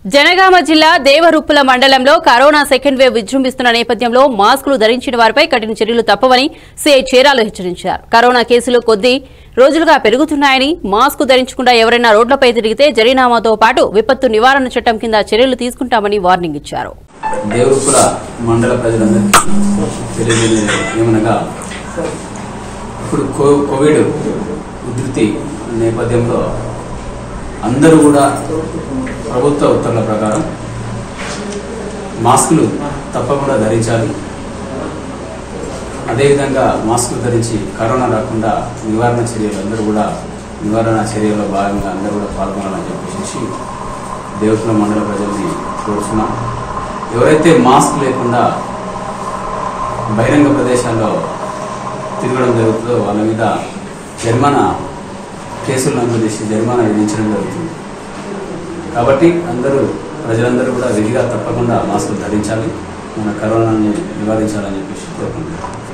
జనగామ జిల్లా దేవరుప్పుల మండలంలో corona second wave విజృంభిస్తున్న నేపథ్యంలో మాస్కులు ధరించిన వారిపై కఠిన చర్యలు తప్పవని సీఐ చీరాలు హెచ్చరించారు కరోనా కేసులు కొద్ది రోజులుగా పెరుగుతున్నాయని మాస్కు ధరించకుండా ఎవరైనా రోడ్లపై తిరిగితే జరినామాతో పాటు విపత్తు నివారణ చట్టం కింద చర్యలు తీసుకుంటామని వార్నింగ్ ఇచ్చారు దేవరుపుల మండల ప్రజలందరికీ తెలియజేయలేదు ఏమనగా ఇప్పుడు కో కోవిడ్ ఉధృతి నేపథ్యంలో అందరూ కూడా ప్రభుత్వ ఉత్తర్వుల ప్రకారం మాస్కులు తప్పకుండా ధరించాలి అదేవిధంగా మాస్కులు ధరించి కరోనా రాకుండా నివారణ చర్యలు అందరూ కూడా నివారణ చర్యల్లో భాగంగా అందరూ కూడా పాల్గొనాలని చెప్పేసి దేవతుల మండల ప్రజల్ని కోరుతున్నాం ఎవరైతే మాస్క్ లేకుండా బహిరంగ ప్రదేశాల్లో తిరగడం జరుగుతుందో వాళ్ళ మీద జరిమానా కేసులు నమోదు చేసి జరిమానా విధించడం జరుగుతుంది కాబట్టి అందరూ ప్రజలందరూ కూడా విధిగా తప్పకుండా మాస్కులు ధరించాలి మన కరోనాని నివారించాలని చెప్పేసి కోరుకుంటున్నాం